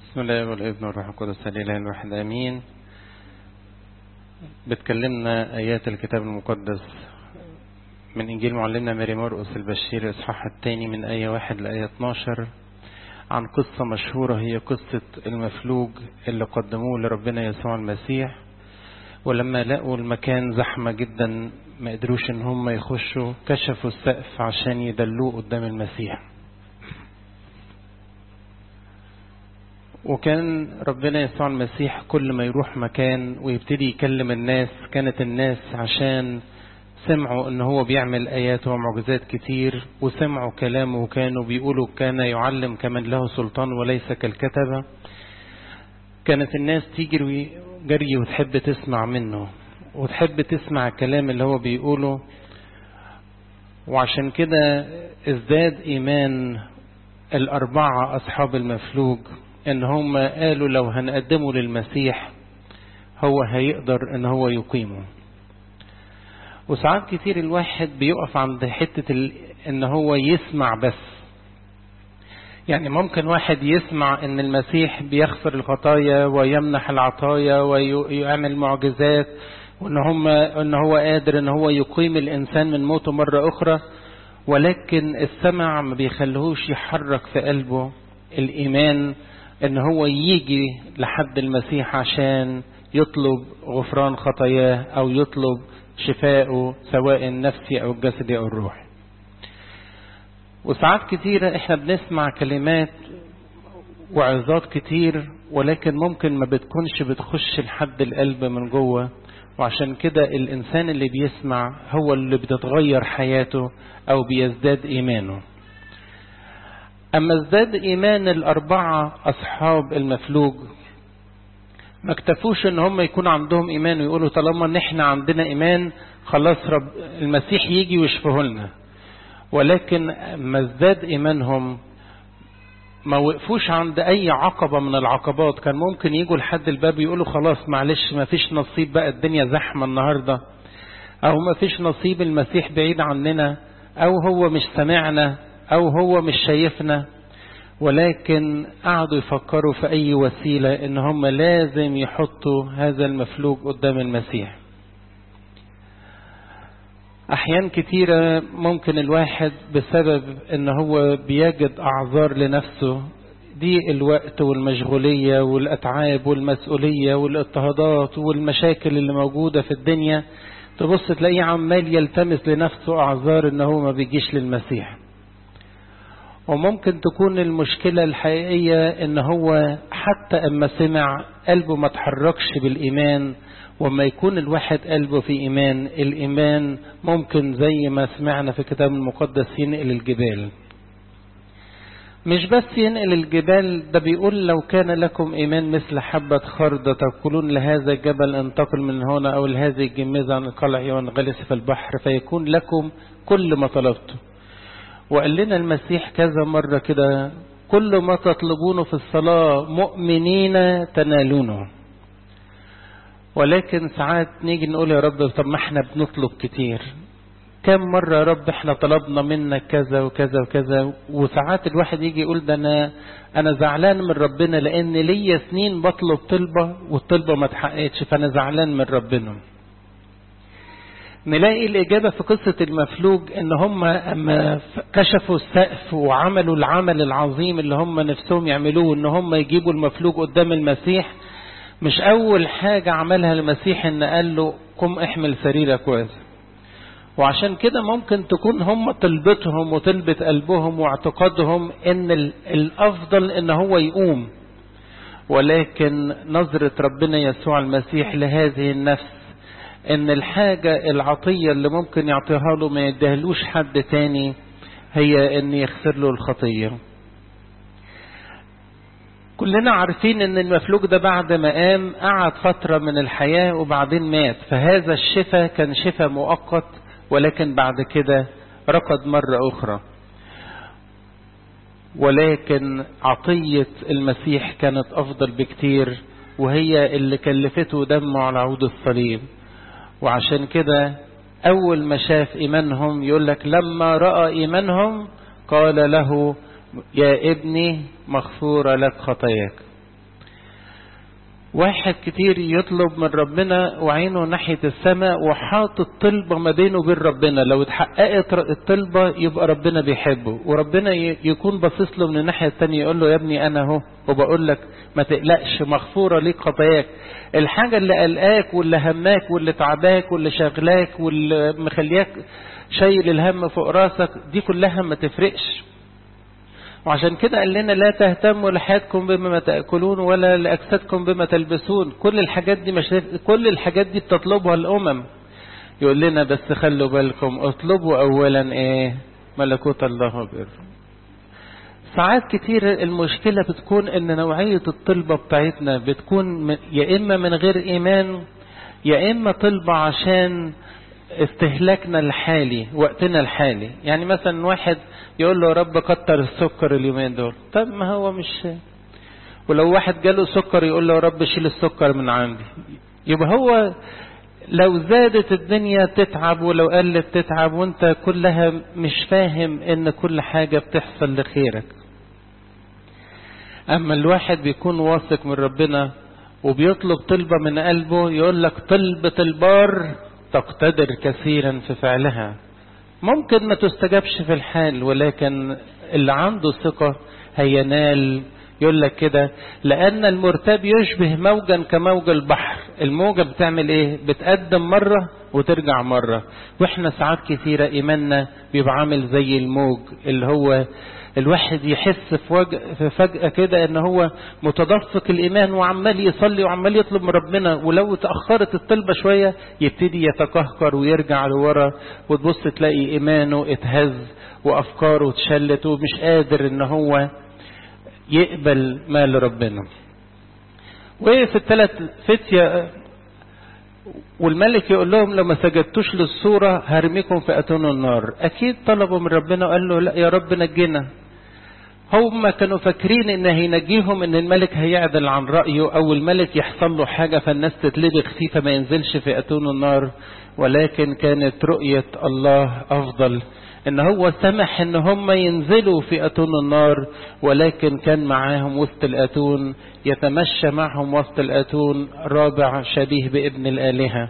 بسم الله والابن والروح القدس الاله الواحد امين بتكلمنا ايات الكتاب المقدس من انجيل معلمنا ماري مرقس البشير الاصحاح الثاني من ايه واحد لايه 12 عن قصة مشهورة هي قصة المفلوج اللي قدموه لربنا يسوع المسيح ولما لقوا المكان زحمة جدا ما قدروش ان هم يخشوا كشفوا السقف عشان يدلوه قدام المسيح وكان ربنا يسوع المسيح كل ما يروح مكان ويبتدي يكلم الناس كانت الناس عشان سمعوا ان هو بيعمل ايات ومعجزات كتير وسمعوا كلامه وكانوا بيقولوا كان يعلم كمن له سلطان وليس كالكتبة كانت الناس تيجي جري وتحب تسمع منه وتحب تسمع الكلام اللي هو بيقوله وعشان كده ازداد ايمان الاربعة اصحاب المفلوج ان هم قالوا لو هنقدمه للمسيح هو هيقدر ان هو يقيمه وساعات كتير الواحد بيقف عند حتة ال... ان هو يسمع بس يعني ممكن واحد يسمع ان المسيح بيغفر الخطايا ويمنح العطايا ويعمل معجزات وان هم ان هو قادر ان هو يقيم الانسان من موته مرة اخرى ولكن السمع ما بيخليهوش يحرك في قلبه الايمان ان هو يجي لحد المسيح عشان يطلب غفران خطاياه او يطلب شفاءه سواء النفسي او الجسدي او الروحي وساعات كتيرة احنا بنسمع كلمات وعظات كتير ولكن ممكن ما بتكونش بتخش لحد القلب من جوه وعشان كده الانسان اللي بيسمع هو اللي بتتغير حياته او بيزداد ايمانه أما ازداد إيمان الأربعة أصحاب المفلوج ما اكتفوش ان هم يكون عندهم ايمان ويقولوا طالما ان احنا عندنا ايمان خلاص رب المسيح يجي ويشفه لنا ولكن ما ازداد ايمانهم ما وقفوش عند اي عقبة من العقبات كان ممكن يجوا لحد الباب يقولوا خلاص معلش ما فيش نصيب بقى الدنيا زحمة النهاردة او ما فيش نصيب المسيح بعيد عننا او هو مش سمعنا او هو مش شايفنا ولكن قعدوا يفكروا في اي وسيلة ان هم لازم يحطوا هذا المفلوج قدام المسيح احيان كتيرة ممكن الواحد بسبب ان هو بيجد اعذار لنفسه دي الوقت والمشغولية والاتعاب والمسؤولية والاضطهادات والمشاكل اللي موجودة في الدنيا تبص تلاقيه عمال يلتمس لنفسه اعذار ان هو ما بيجيش للمسيح وممكن تكون المشكلة الحقيقية ان هو حتى اما سمع قلبه ما تحركش بالايمان وما يكون الواحد قلبه في ايمان الايمان ممكن زي ما سمعنا في الكتاب المقدس ينقل الجبال مش بس ينقل الجبال ده بيقول لو كان لكم ايمان مثل حبة خردة تقولون لهذا الجبل انتقل من هنا او لهذه الجميزة عن القلع وانغلس في البحر فيكون لكم كل ما طلبتم وقال لنا المسيح كذا مرة كده كل ما تطلبونه في الصلاة مؤمنين تنالونه ولكن ساعات نيجي نقول يا رب طب ما احنا بنطلب كتير كم مرة يا رب احنا طلبنا منك كذا وكذا وكذا وساعات الواحد يجي يقول ده انا انا زعلان من ربنا لان ليا سنين بطلب طلبة والطلبة ما اتحققتش فانا زعلان من ربنا نلاقي الإجابة في قصة المفلوج إن هم أما كشفوا السقف وعملوا العمل العظيم اللي هم نفسهم يعملوه إن هم يجيبوا المفلوج قدام المسيح مش أول حاجة عملها المسيح إن قال له قم احمل سريرك وازن وعشان كده ممكن تكون هم طلبتهم وطلبة قلبهم واعتقادهم إن الأفضل إن هو يقوم ولكن نظرة ربنا يسوع المسيح لهذه النفس ان الحاجة العطية اللي ممكن يعطيها له ما يديهلوش حد تاني هي ان يغفر له الخطية كلنا عارفين ان المفلوج ده بعد ما قام قعد فترة من الحياة وبعدين مات فهذا الشفاء كان شفاء مؤقت ولكن بعد كده رقد مرة اخرى ولكن عطية المسيح كانت افضل بكتير وهي اللي كلفته دمه على عود الصليب وعشان كده أول ما شاف إيمانهم يقول لك لما رأى إيمانهم قال له يا ابني مغفورة لك خطاياك واحد كتير يطلب من ربنا وعينه ناحية السماء وحاطط طلبة ما بينه وبين ربنا لو اتحققت الطلبة يبقى ربنا بيحبه وربنا يكون باصص له من الناحية التانية يقول له يا ابني أنا أهو وبقول لك ما تقلقش مغفورة ليك خطاياك الحاجة اللي قلقاك واللي هماك واللي تعباك واللي شغلاك واللي مخلياك شايل الهم فوق راسك دي كلها ما تفرقش وعشان كده قال لنا لا تهتموا لحياتكم بما تأكلون ولا لأجسادكم بما تلبسون كل الحاجات دي مش كل الحاجات دي بتطلبها الأمم يقول لنا بس خلوا بالكم اطلبوا أولا إيه ملكوت الله بر ساعات كتير المشكلة بتكون ان نوعية الطلبة بتاعتنا بتكون يا اما من غير ايمان يا اما طلبة عشان استهلاكنا الحالي وقتنا الحالي يعني مثلا واحد يقول له يا رب كتر السكر اليومين دول طب ما هو مش ولو واحد جاله سكر يقول له يا رب شيل السكر من عندي يبقى هو لو زادت الدنيا تتعب ولو قلت تتعب وانت كلها مش فاهم ان كل حاجة بتحصل لخيرك اما الواحد بيكون واثق من ربنا وبيطلب طلبة من قلبه يقول لك طلبة البار تقتدر كثيرا في فعلها ممكن ما تستجابش في الحال ولكن اللي عنده ثقة هينال يقول لك كده لأن المرتاب يشبه موجا كموج البحر الموجة بتعمل ايه بتقدم مرة وترجع مرة واحنا ساعات كثيرة ايماننا بيبقى عامل زي الموج اللي هو الواحد يحس في, وج... في فجأة كده ان هو متدفق الايمان وعمال يصلي وعمال يطلب من ربنا ولو تأخرت الطلبة شوية يبتدي يتكهكر ويرجع لورا وتبص تلاقي ايمانه اتهز وافكاره اتشلت ومش قادر ان هو يقبل مال ربنا وقف الثلاث فتية والملك يقول لهم لو ما سجدتوش للصورة هرميكم في أتون النار أكيد طلبوا من ربنا وقال له لا يا رب نجينا هم كانوا فاكرين ان هينجيهم ان الملك هيعدل عن رأيه او الملك يحصل له حاجة فالناس تتلبخ فيه فما ينزلش في أتون النار ولكن كانت رؤية الله أفضل ان هو سمح ان هم ينزلوا في اتون النار ولكن كان معاهم وسط الاتون يتمشى معهم وسط الاتون رابع شبيه بابن الالهه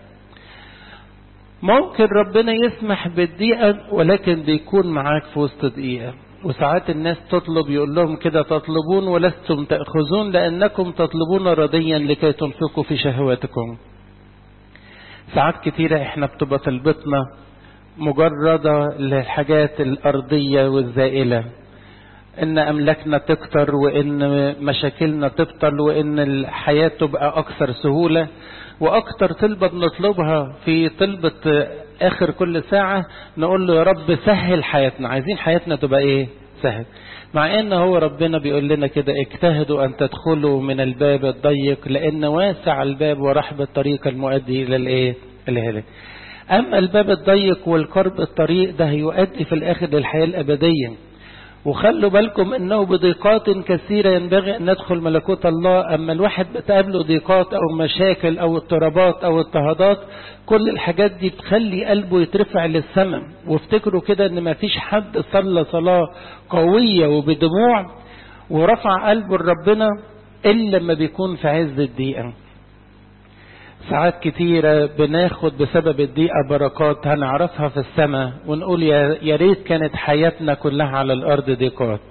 ممكن ربنا يسمح بالدقيقه ولكن بيكون معاك في وسط دقيقه وساعات الناس تطلب يقول لهم كده تطلبون ولستم تأخذون لأنكم تطلبون رضيا لكي تنفقوا في شهواتكم ساعات كتيرة احنا بتبقى طلبتنا مجردة للحاجات الأرضية والزائلة إن أملاكنا تكتر وإن مشاكلنا تبطل وإن الحياة تبقى أكثر سهولة وأكثر طلبة بنطلبها في طلبة آخر كل ساعة نقول له يا رب سهل حياتنا عايزين حياتنا تبقى إيه سهل مع ان هو ربنا بيقول لنا كده اجتهدوا ان تدخلوا من الباب الضيق لان واسع الباب ورحب الطريق المؤدي الى الايه الهلاك أما الباب الضيق والقرب الطريق ده هيؤدي في الآخر للحياة الأبدية وخلوا بالكم أنه بضيقات كثيرة ينبغي أن ندخل ملكوت الله أما الواحد بتقابله ضيقات أو مشاكل أو اضطرابات أو اضطهادات كل الحاجات دي بتخلي قلبه يترفع للسماء وافتكروا كده أن ما فيش حد صلى صلاة قوية وبدموع ورفع قلبه لربنا إلا لما بيكون في عز الضيقة ساعات كتيرة بناخد بسبب الضيقة بركات هنعرفها في السماء ونقول يا ريت كانت حياتنا كلها على الأرض ضيقات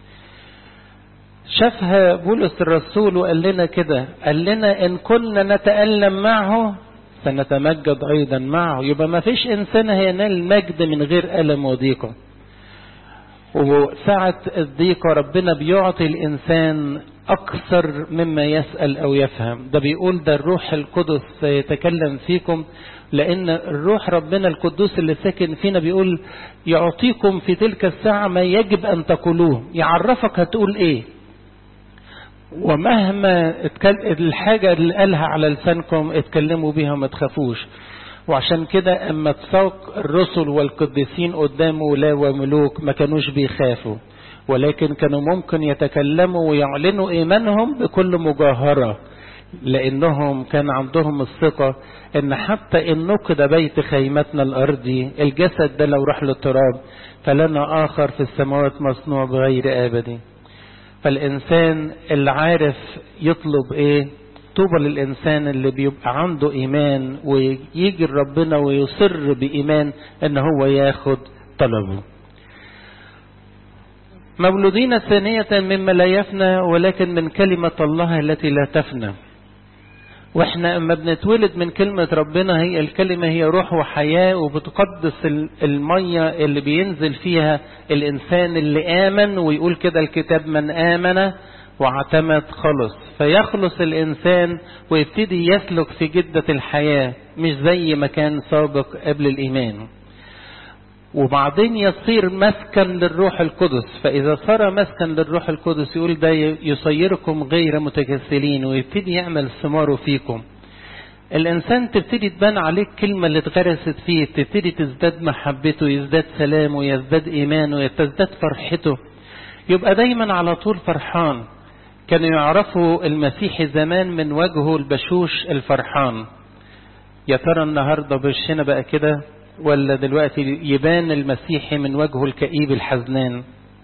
شافها بولس الرسول وقال لنا كده قال لنا إن كنا نتألم معه سنتمجد أيضا معه يبقى ما فيش إنسان هينال المجد من غير ألم وضيقة وساعة الضيقة ربنا بيعطي الإنسان أكثر مما يسأل أو يفهم ده بيقول ده الروح القدس سيتكلم فيكم لأن الروح ربنا القدوس اللي ساكن فينا بيقول يعطيكم في تلك الساعة ما يجب أن تقولوه يعرفك هتقول إيه ومهما الحاجة اللي قالها على لسانكم اتكلموا بيها ما تخافوش وعشان كده اما تساق الرسل والقديسين قدام ولا وملوك ما كانوش بيخافوا ولكن كانوا ممكن يتكلموا ويعلنوا ايمانهم بكل مجاهرة لانهم كان عندهم الثقة ان حتى ان نقد بيت خيمتنا الارضي الجسد ده لو راح للتراب فلنا اخر في السماوات مصنوع بغير ابدي فالانسان اللي عارف يطلب ايه طوبى للإنسان اللي بيبقى عنده إيمان ويجي ربنا ويصر بإيمان إن هو ياخد طلبه مولودين ثانية مما لا يفنى ولكن من كلمة الله التي لا تفنى واحنا اما بنتولد من كلمة ربنا هي الكلمة هي روح وحياة وبتقدس المية اللي بينزل فيها الانسان اللي امن ويقول كده الكتاب من امن واعتمد خلص فيخلص الانسان ويبتدي يسلك في جدة الحياة مش زي ما كان سابق قبل الايمان وبعدين يصير مسكن للروح القدس فإذا صار مسكن للروح القدس يقول ده يصيركم غير متكسلين ويبتدي يعمل ثماره فيكم الإنسان تبتدي تبان عليه الكلمة اللي اتغرست فيه تبتدي تزداد محبته يزداد سلامه يزداد إيمانه تزداد فرحته يبقى دايما على طول فرحان كانوا يعرفوا المسيح زمان من وجهه البشوش الفرحان يا ترى النهارده بشنا بقى كده ولا دلوقتي يبان المسيحي من وجهه الكئيب الحزنان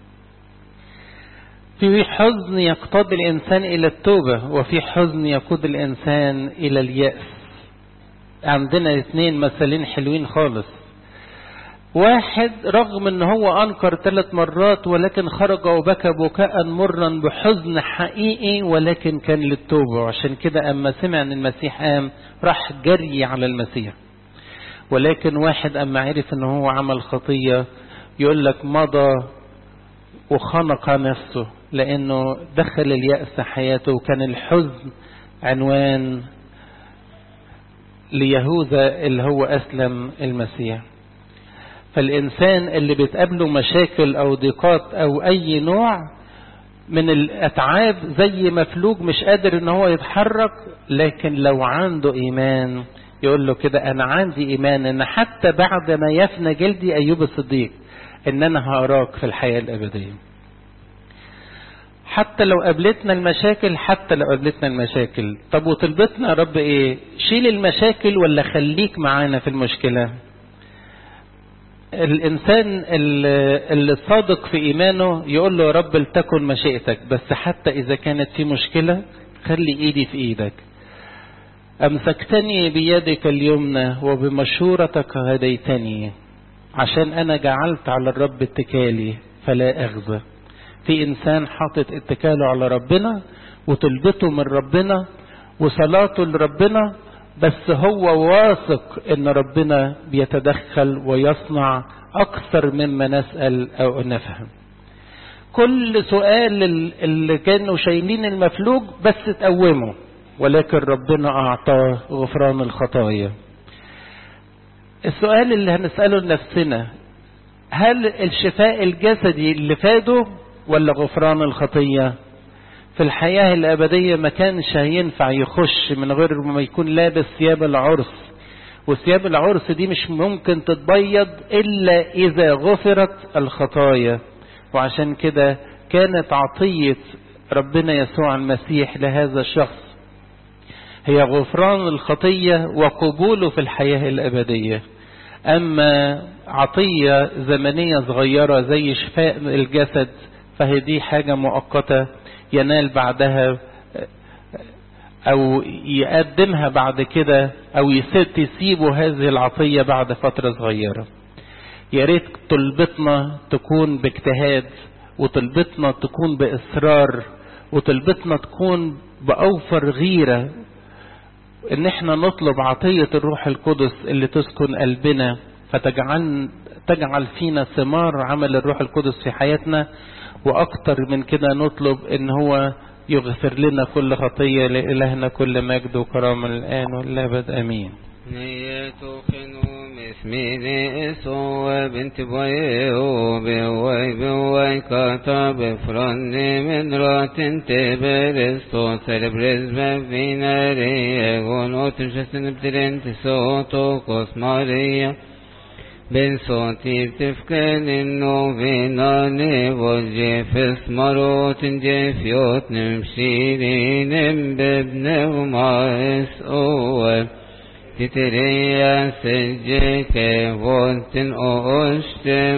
في حزن يقتضي الإنسان إلى التوبة وفي حزن يقود الإنسان إلى اليأس عندنا اثنين مثالين حلوين خالص واحد رغم ان هو انكر ثلاث مرات ولكن خرج وبكى بكاء مرا بحزن حقيقي ولكن كان للتوبة عشان كده اما سمع ان المسيح قام راح جري على المسيح ولكن واحد اما عرف ان هو عمل خطية يقول لك مضى وخنق نفسه لانه دخل اليأس حياته وكان الحزن عنوان ليهوذا اللي هو اسلم المسيح فالإنسان اللي بتقابله مشاكل أو ضيقات أو أي نوع من الأتعاب زي مفلوج مش قادر إن هو يتحرك لكن لو عنده إيمان يقول له كده أنا عندي إيمان إن حتى بعد ما يفنى جلدي أيوب الصديق إن أنا هأراك في الحياة الأبدية حتى لو قابلتنا المشاكل حتى لو قابلتنا المشاكل طب وطلبتنا يا رب ايه شيل المشاكل ولا خليك معانا في المشكله الإنسان اللي صادق في إيمانه يقول له يا رب لتكن مشيئتك بس حتى إذا كانت في مشكلة خلي إيدي في إيدك أمسكتني بيدك اليمنى وبمشورتك هديتني عشان أنا جعلت على الرب اتكالي فلا أغزى في إنسان حاطط اتكاله على ربنا وطلبته من ربنا وصلاته لربنا بس هو واثق ان ربنا بيتدخل ويصنع اكثر مما نسال او نفهم كل سؤال اللي كانوا شايلين المفلوج بس تقوموا ولكن ربنا اعطاه غفران الخطايا السؤال اللي هنساله لنفسنا هل الشفاء الجسدي اللي فاده ولا غفران الخطيه في الحياة الأبدية ما كانش هينفع يخش من غير ما يكون لابس ثياب العرس وثياب العرس دي مش ممكن تتبيض إلا إذا غفرت الخطايا وعشان كده كانت عطية ربنا يسوع المسيح لهذا الشخص هي غفران الخطية وقبوله في الحياة الأبدية أما عطية زمنية صغيرة زي شفاء الجسد فهي دي حاجة مؤقتة ينال بعدها او يقدمها بعد كده او تسيبه هذه العطيه بعد فتره صغيره يا ريت طلبتنا تكون باجتهاد وطلبتنا تكون باصرار وطلبتنا تكون باوفر غيره ان احنا نطلب عطيه الروح القدس اللي تسكن قلبنا فتجعل تجعل فينا ثمار عمل الروح القدس في حياتنا واكتر من كده نطلب ان هو يغفر لنا كل خطية لإلهنا كل مجد وكرامة الآن والأبد أمين نيتو خنو مسميني إسو بنت بوي وبوي بوي كاتب فرني من رات تبرستو سلبرز بفينا ريغون وتمشسن بدرنت صوتو كوس ماريا Ben صوتي بتفكن انه فينا نبوجي في سمروت جفيوت نمشيرين بابن وما اسقوة تتريا سجي كيفونتن اوشتم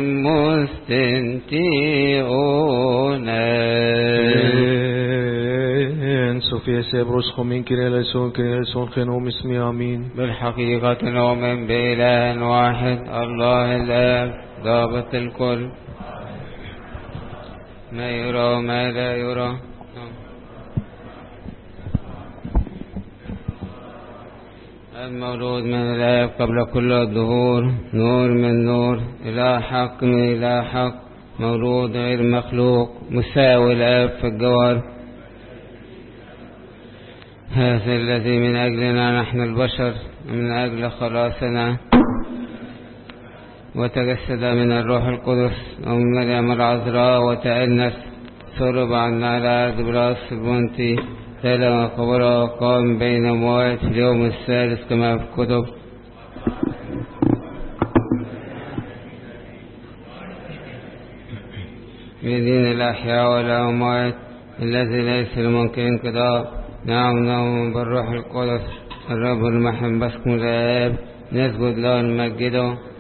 مستنتي اونا في سيبروس خمين كريلسون كريلسون خنوم اسمي آمين بالحقيقة نؤمن بإله واحد الله الآب ضابط الكل ما يرى وما لا يرى المولود من الآب قبل كل الظهور نور من نور إله حق من إله حق مولود غير مخلوق مساوي الآب في الجوار هذا الذي من أجلنا نحن البشر من أجل خلاصنا وتجسد من الروح القدس ومن مريم العذراء وتأنس صلب عنا على دبراس البنطي تلا وقبر وقام بين أموات في اليوم الثالث كما في الكتب من دين الأحياء والأموات الذي ليس لممكن انقضاء نعم نعم بالروح القدس الرب المحب باسم الآب نسجد له نمجده